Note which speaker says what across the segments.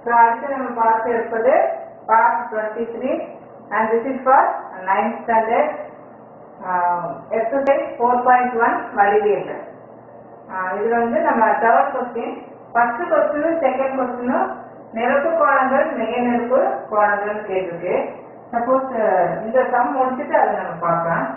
Speaker 1: So அடுத்து நம்ம பார்த்து இருப்பது part twenty three and this is for ninth standard exercise four point one வடிவேல் இதுல வந்து நம்ம தேர்ட் கொஸ்டின் ஃபர்ஸ்ட் கொஸ்டினும் செகண்ட் கொஸ்டினும் நெருப்பு கோணங்கள் மிக நெருப்பு கோணங்கள் கேட்டிருக்கு சப்போஸ் இந்த சம் முடிச்சுட்டு அதை நம்ம பார்க்கலாம்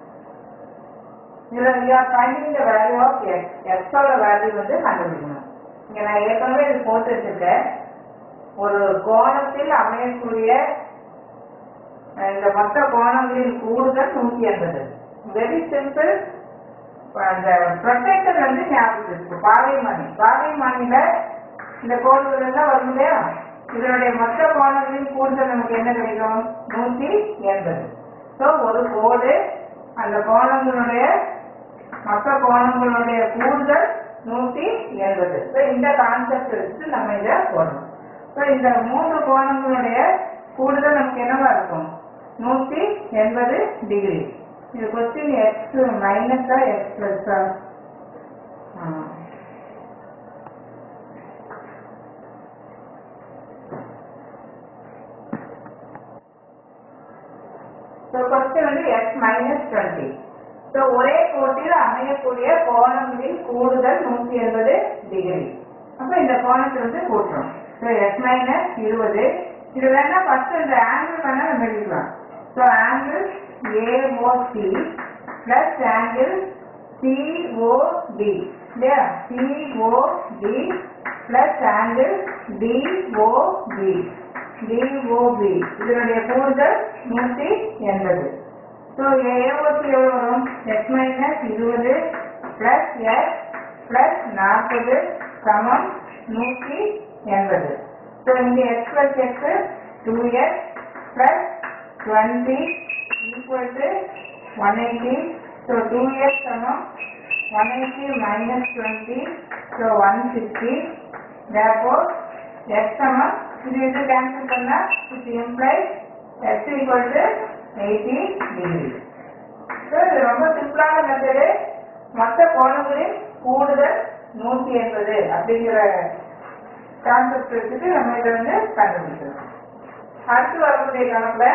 Speaker 1: இதுல you are finding the value of x எக்ஸோட வேல்யூ வந்து கண்டுபிடிக்கணும் இங்க நான் ஏற்கனவே இது போட்டு வச்சிருக்கேன் ஒரு கோணத்தில் அமையக்கூடிய அஹ், இந்த மொத்த கோணங்களின் கூடுதல் நூத்தி எண்பது வெரி சிம்பிள் அந்த ப்ரொடெக்டர் வந்து ஞாபகம் இருக்கு பாகைமானி பாகைமானியில இந்த கோடுகள் எல்லாம் வரும் இல்லையா இதனுடைய மொத்த கோணங்களின் கூடுதல் நமக்கு என்ன கிடைக்கும் நூத்தி எண்பது ஸோ ஒரு கோடு அந்த கோணங்களுடைய மொத்த கோணங்களுடைய கூடுதல் நூத்தி எண்பது ஸோ இந்த கான்செப்ட் வச்சு நம்ம இதை போடணும் ஸோ இந்த மூன்று கோணங்களுடைய கூடுதல் நமக்கு என்னவா இருக்கும் நூத்தி எண்பது டிகிரி இது கொஸ்டின் எக்ஸ் மைனஸா எக்ஸ் பிளஸா ஸோ கொஸ்டின் வந்து எக்ஸ் மைனஸ் டுவெண்ட்டி ஸோ ஒரே கோட்டில் அமையக்கூடிய கோணங்களின் கூடுதல் நூற்றி எண்பது டிகிரி அப்போ இந்த கோணத்தை வந்து கூட்டுறோம் ஸோ எக்ஸ் மைனஸ் இருபது இது வேணா ஃபர்ஸ்ட் இந்த ஆங்கிள் வேணா நம்ம எழுதிக்கலாம் so angle AOC plus angle COD இல்லையா COD plus angle DOB DOB இதனுடைய கூடுதல் நூற்றி எண்பது ஸோ ஏஓசி எவ்வளோ வரும் எக்ஸ் மைனஸ் இருபது பிளஸ் எக்ஸ் பிளஸ் நாற்பது சமம் நூற்றி எண்பது ஸோ இங்கே x plus x two x plus twenty equal to one eighty so two x சமம் one eighty minus twenty so one sixty therefore x சமம் இது இது கேன்சல் பண்ணா it implies x equal to 80 degree so இது ரொம்ப சிம்பிளான method மொத்த கோணங்களின் கூடுதல் நூற்றி எண்பது அப்படிங்கிற கான்செப்ட் வச்சுட்டு நம்ம இதை வந்து கண்டுபிடிக்கிறோம் அடுத்து வரக்கூடிய கணக்குல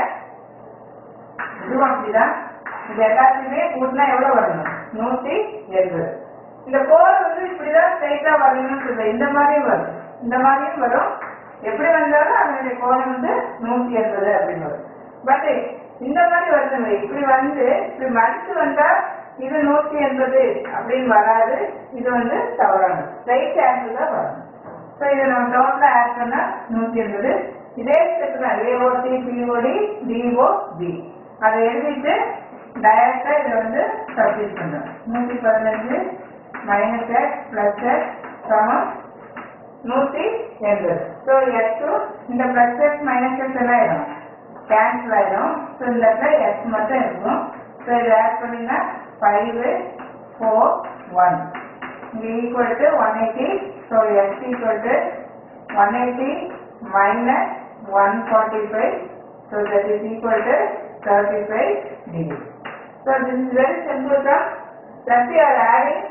Speaker 1: இதுவும் அப்படிதான் இது எல்லாத்தையுமே கூட்டினா எவ்வளவு வரணும் நூற்றி எண்பது இந்த கோடு வந்து இப்படிதான் ஸ்ட்ரைட்டா வரணும்னு சொல்ல இந்த மாதிரியும் வரும் இந்த மாதிரியும் வரும் எப்படி வந்தாலும் அதனுடைய கோணம் வந்து நூற்றி எண்பது அப்படின்னு வரும் பட் இந்த மாதிரி வருதுங்க இப்படி வந்து இப்படி மடிச்சு வந்தா இது நூற்றி எண்பது அப்படின்னு வராது இது வந்து தவறானது ஸ்ட்ரைட் ஆங்கிள் தான் வரும் ஸோ இதை நம்ம டோட்டலாக ஆட் பண்ணா நூற்றி எண்பது இதே ஸ்டெப் தான் ஏஓடி பிஓடி டிஓ பி அதை எழுதிட்டு டைரக்டா இதை வந்து சப்ஸ்டிட் பண்ணணும் நூற்றி பதினஞ்சு மைனஸ் எக்ஸ் பிளஸ் எக்ஸ் சமம் நூற்றி எண்பது ஸோ எக்ஸ் இந்த பிளஸ் எக்ஸ் மைனஸ் எக்ஸ் என்ன ஆயிடும் கேன்சல் ஆயிடும் ஸோ இந்த இடத்துல எக்ஸ் மட்டும் இருக்கும் ஸோ இதை ஆட் பண்ணிங்கன்னா ஃபைவ் ஃபோர் ஒன் இங்கே equal to one eighty so x equal to one eighty minus one forty five so that is equal to thirty five degree so this is very simple தான் that you are adding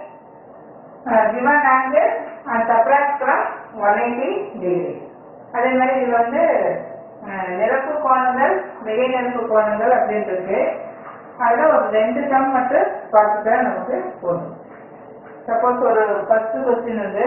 Speaker 1: given angle and subtract from 180 degree. அதே மாதிரி இது வந்து அஹ், நிரப்பு கோணங்கள் மிகை நிரப்பு கோணங்கள் அப்படின்னு இருக்கு அதுல ஒரு ரெண்டு சம் மட்டும் பார்த்துட்டா நமக்கு போதும் சப்போஸ் ஒரு ஃபர்ஸ்ட் கொஸ்டின் வந்து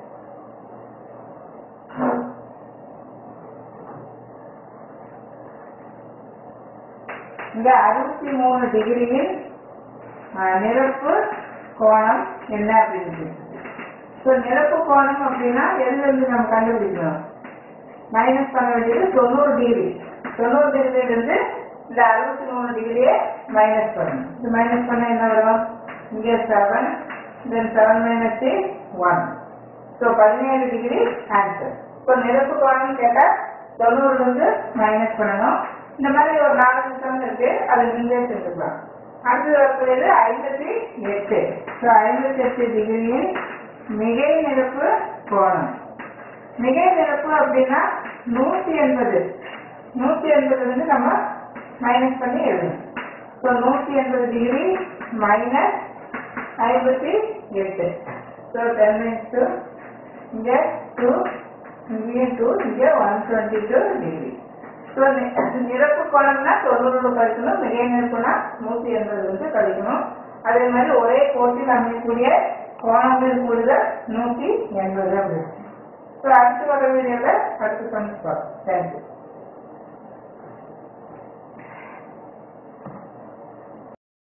Speaker 1: இங்க அறுபத்தி மூணு டிகிரியில் அஹ், நிரப்பு கோணம் என்ன அப்படின்னு ஸோ நிரப்பு கோணம் அப்படின்னா எதுல இருந்து நம்ம கண்டுபிடிக்கணும் மைனஸ் பண்ண வேண்டியது தொண்ணூறு டிகிரி தொண்ணூறு டிகிரில இருந்து இந்த அறுபத்தி மூணு டிகிரியே மைனஸ் பண்ணணும் இது மைனஸ் பண்ண என்ன வரும் இங்கே seven ten seven minus three one so பதினேழு டிகிரி ஆன்சர் இப்போ நிரப்பு கோணம் கேட்டால் தொண்ணூறுல இருந்து மைனஸ் பண்ணணும் இந்த மாதிரி ஒரு நாலஞ்சு சம் இருக்கு அது நீங்களே செஞ்சுக்கலாம் அடுத்து வரக்கூடியது ஐம்பத்தி எட்டு ஸோ ஐம்பத்தி எட்டு டிகிரியில் மிகை நிரப்பு கோணம் மிகை நிரப்பு அப்படின்னா நூற்றி எண்பது நூற்றி எண்பது வந்து நம்ம மைனஸ் பண்ணி எழுதணும் ஸோ நூற்றி எண்பது டிகிரி மைனஸ் ஐம்பத்தி எட்டு ஸோ டென் மினிட்ஸ் டூ இங்கே டூ இங்கே டூ இங்கே one twenty two degree so நிரப்பு கோணம்னா தொண்ணூறு கழிக்கணும் மிகை நிரப்புனா நூற்றி எண்பது வந்து கழிக்கணும் அதே மாதிரி ஒரே கோட்டில் அமையக்கூடிய கோணங்களின் கூடுதல் நூற்றி எண்பது அப்படி ஸோ அடுத்து வர வீடியோவில் அடுத்து சமைச்சு பார்ப்போம் தேங்க்யூ